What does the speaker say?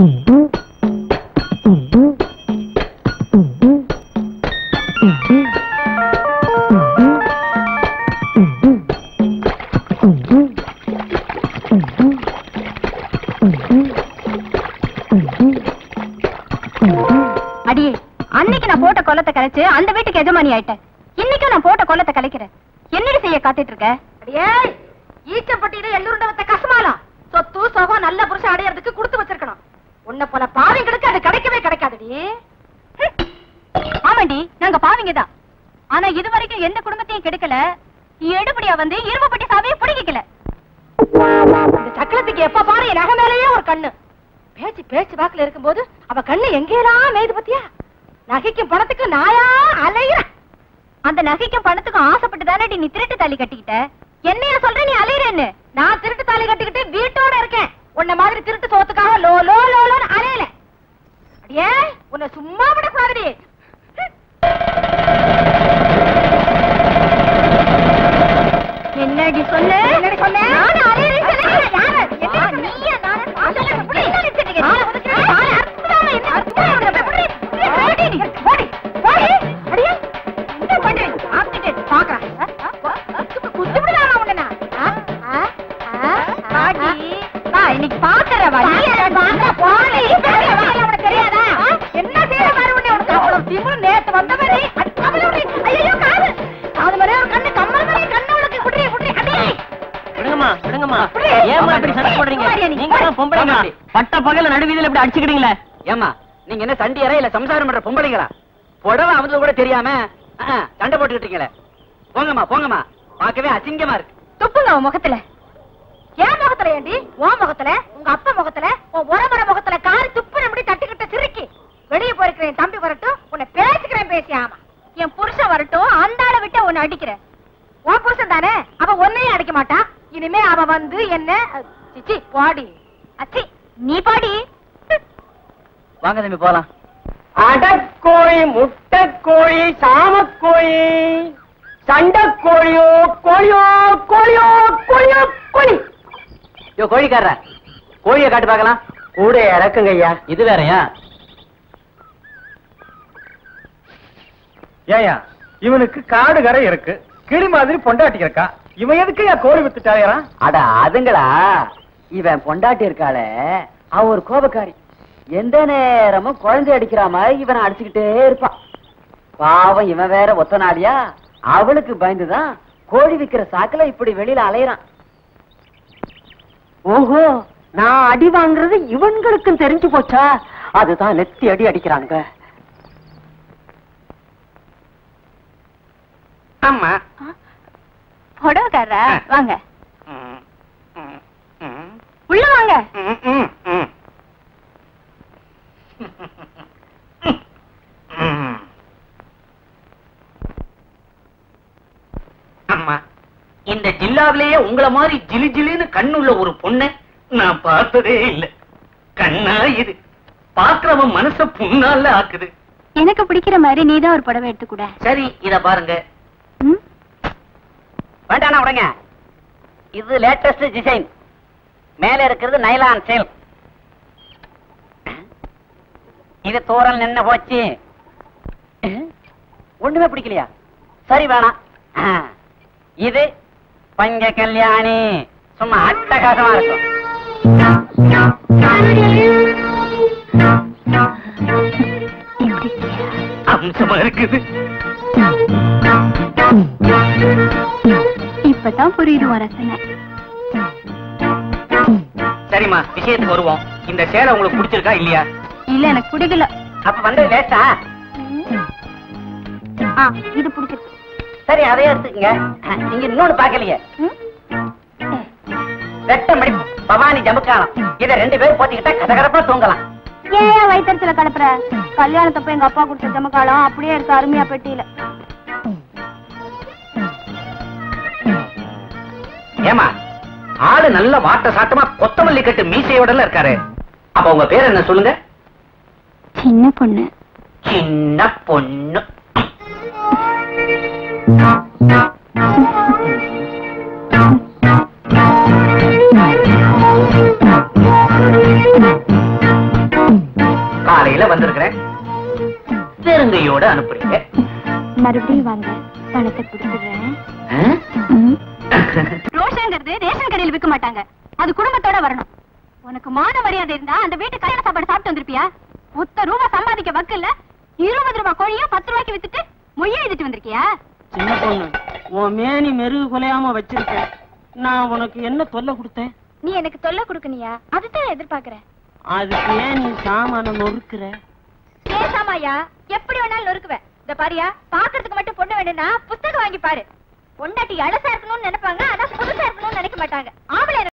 அடியே அன்னைக்கு நான் போட்ட கொல்லத்தை கலைச்சு அந்த வீட்டுக்கு எஜமானி ஆயிட்டேன் இன்னைக்கு நான் போட்ட கொல்லத்தை கலைக்கிறேன் என்னடி செய்ய காத்துட்டு இருக்க அடியே ஈச்சப்பட்டியில எள்ளுருண்ட வத்த கசமாலம் சொத்து சுகம் நல்ல புருஷன் அடையறதுக்கு கொடுத்து வச்சிருக்கணும் உன்னை போல பாவிங்களுக்கு அது கிடைக்கவே கிடைக்காதுடி ஆமாண்டி நாங்க பாவிங்கதான் ஆனா இது வரைக்கும் எந்த குடும்பத்தையும் கெடுக்கல எடுபடியா வந்து இரும்பப்பட்டி சாவியை பிடிக்கல இந்த சக்கரத்துக்கு எப்ப பாரு என் நகை மேலேயே ஒரு கண்ணு பேச்சு பேச்சு வாக்குல இருக்கும்போது அவ கண்ணு எங்கேயெல்லாம் மேய்து பத்தியா நகைக்கும் பணத்துக்கு நாயா அலையிற அந்த நகைக்கும் பணத்துக்கும் ஆசைப்பட்டு தானே நீ திருட்டு தாலி கட்டிக்கிட்ட என்னைய சொல்ற நீ அலையிறேன்னு நான் திருட்டு தாலி கட்டிக்கிட்டு வீட்டோட இருக்கேன் உன்ன மாதிரி திருட்டு சோத்துக்காக லோ லோ லோன்னு அலையல அடியே உன்னை சும்மா விடக்கூடாதுடி என்னடி சொன்ன என்னடி சொன்ன? நானும் அலையிறேன்னு சொன்னேன். யாரு? ஆ, என்ன நீயா நானு? அதெல்லாம் அதெல்லாம் புடி. என்ன நினைச்சிட்டீங்க? ஆளை ஒதுக்குறேன். ஆளை அற்புதமா என்ன அற்புதமா என்ன புடி. புடி, போடி நீ. போடி, போடி. அடியே, என்ன பண்ற? ஆப்டிகேட் பாக்குறேன். ஆ, ஆ, ஆ, குத்தி விடுதாமா உன்னை நான். ஆ, ஆ, ஆ, ஆ, வாடி. ஆ. வா, இன்னைக்கு பாக்குறேன் வா. நீ பாக்குறேன், பாக்குறேன், போடி. பேசுற வேலை உனக்கு தெரியாதா? ஆ, என்ன செய்யற பாரு உன்னை, உனக்கு அவ்வளவு திமிரு நேத்து வந்த மாதிரி. அடி, கமலு உன்னை. ஐயையோ, காது. காது மாதிரியே ஒரு கண்ணு, கம்மல் மாதிரியே கண்ணு உனக்கு. குட்ரி, குட்ரி, அடி. விடுங்கம்மா விடுங்கம்மா அப்படி. ஏமா இப்படி சண்டை போடுறீங்க போறியா நீ? நீங்க தான் பொம்பளைங்க ஆமா. பட்ட பகல நடுவீதியில இப்படி அடிச்சுக்கிட்டீங்களே ஏமா நீங்க என்ன சண்டியரா இல்ல சம்சாரம் பண்ற பொம்பளைங்களா புடவை அமுது கூட தெரியாம ஆ, ஆ, சண்டை போட்டுக்கிட்டீங்களே போங்கம்மா போங்கம்மா பார்க்கவே அசிங்கமா இருக்கு துப்புங்க உன் முகத்துல என் முகத்துல ஏண்டி உன் முகத்துல உங்க அப்பா முகத்துல உன் உறமுறை முகத்துல காரி துப்பு அப்படி தட்டிக்கிட்ட சிரிக்கி வெளியே போயிருக்கிறேன் தம்பி வரட்டும் உன்னை பேசிக்கிறேன் பேசி ஆமா என் புருஷன் வரட்டும் அந்த ஆளை விட்டு உன்னை அடிக்கிறேன் உன் புருஷன் தானே அவ ஒன்னையும் அடிக்க மாட்டா இனிமே அவ வந்து என்ன சிச்சி வாடி அச்சி நீ பாடி வாங்க தம்பி போலாம் அடக்கோழி முட்டைக்கோழி சாமக்கோழி சண்டைக்கோழியோ கோழியோ கோழியோ கோழியோ கோழி யோ கோழிக்காரர கோழியை காட்டு பார்க்கலாம் கூட இறக்குங்க ஐயா இது வேறயா ஏயா இவனுக்கு காடு கரை இருக்கு கிளி மாதிரி பொண்டாட்டி இருக்கா இவன் எதுக்கு ஏன் கோழி வித்துட்டாயறான் அட அதுங்களா இவன் பொண்டாட்டி இருக்காளே அவ ஒரு கோபக்காரி எந்த நேரமும் குழந்தை அடிக்கிற மாதிரி இவனை அடிச்சுக்கிட்டே இருப்பான் பாவம் இவன் வேற ஒத்த நாடியா அவளுக்கு பயந்துதான் கோழி விக்கிற சாக்குல இப்படி வெளியில அலையறான் ஓஹோ நான் அடி வாங்குறது இவன்களுக்கும் தெரிஞ்சு போச்சா அதுதான் நெத்தி அடி அடிக்கிறாங்க ஆமா புடவைக்காரரா வாங்க உள்ள வாங்க அம்மா இந்த ஜில்லாவிலேயே உங்கள மாதிரி ஜிலி ஜிலின்னு கண்ணுள்ள ஒரு பொண்ணை நான் பார்த்ததே இல்ல கண்ணா இது பாக்குறவன் மனச புண்ணால ஆக்குது எனக்கு பிடிக்கிற மாதிரி நீதான் ஒரு புடவை எடுத்துக்கூட சரி இத பாருங்க ம் வேண்டாண்ணா உடங்க இது லேட்டஸ்ட் டிசைன் மேல இருக்கிறது நைலான் சேல் இது தூரல் நின்னு போச்சு ஒண்ணுமே பிடிக்கலையா சரி வேணாம் ஆ, இது பஞ்ச கல்யாணி சும்மா அட்டகாசமா இருக்கும் அம்சமா இருக்குது இப்பதான் புரியுது உன் ரசனை சரிம்மா விஷயத்துக்கு வருவோம் இந்த சேலை உங்களுக்கு பிடிச்சிருக்கா இல்லையா இல்ல எனக்கு பிடிக்கல அப்ப வந்து லேட்டா ஆ இது பிடிச்சிருக்கு சரி அதையே எடுத்துக்கங்க நீங்க இன்னொன்னு பாக்கலையே ம்? ரெட்ட மணி பவானி ஜமுக்காலம் இத ரெண்டு பேரும் போத்திக்கிட்டா கதகரப்பா தூங்கலாம் ஏன் வயிற்றுல கலப்புற கல்யாணத்தப்ப எங்க அப்பா கொடுத்த ஜமக்காலம் அப்படியே இருக்கு அருமையா பெட்டியில ஏமா ஆளு நல்ல வாட்ட சாட்டமா கொத்தமல்லி கட்டு மீசையோட இருக்காரு அப்ப உங்க பேர் என்ன சொல்லுங்க சின்ன பொண்ணு சின்ன பொண்ணு வண்டியில வந்திருக்கிறேன் பெருங்கையோட அனுப்புறீங்க மறுபடியும் வாங்க பணத்தை கொடுத்துடுறேன் ஆ? ரோஷங்கிறது ரேஷன் கடையில் விற்க மாட்டாங்க அது குடும்பத்தோட வரணும் உனக்கு மான மரியாதை இருந்தா அந்த வீட்டு கல்யாண சாப்பாடு சாப்பிட்டு வந்திருப்பியா ஒத்த ரூபா சம்பாதிக்க வக்கில்ல இருபது ரூபாய் கோழியா பத்து ரூபாய்க்கு வித்துட்டு மொய்ய எழுதிட்டு வந்திருக்கியா சின்ன பொண்ணு உன் மேனி மெருகு குலையாம வச்சிருக்கேன் நான் உனக்கு என்ன தொல்லை கொடுத்தேன் நீ எனக்கு தொல்லை கொடுக்கணியா அதுதான் எதிர்பார்க்கறேன் அதுக்கு ஏன் நீ சாமான நொறுக்குற பேசாமாயா எப்படி வேணாலும் நொறுக்குவேன் இந்த பாரியா பாக்குறதுக்கு மட்டும் பொண்ணு வேணும்னா புஸ்தகம் வாங்கி பாரு பொண்டாட்டி அழசா இருக்கணும்னு நினைப்பாங்க ஆனா புதுசா இருக்கணும்னு நினைக்க மாட்டாங்க ஆம்பளை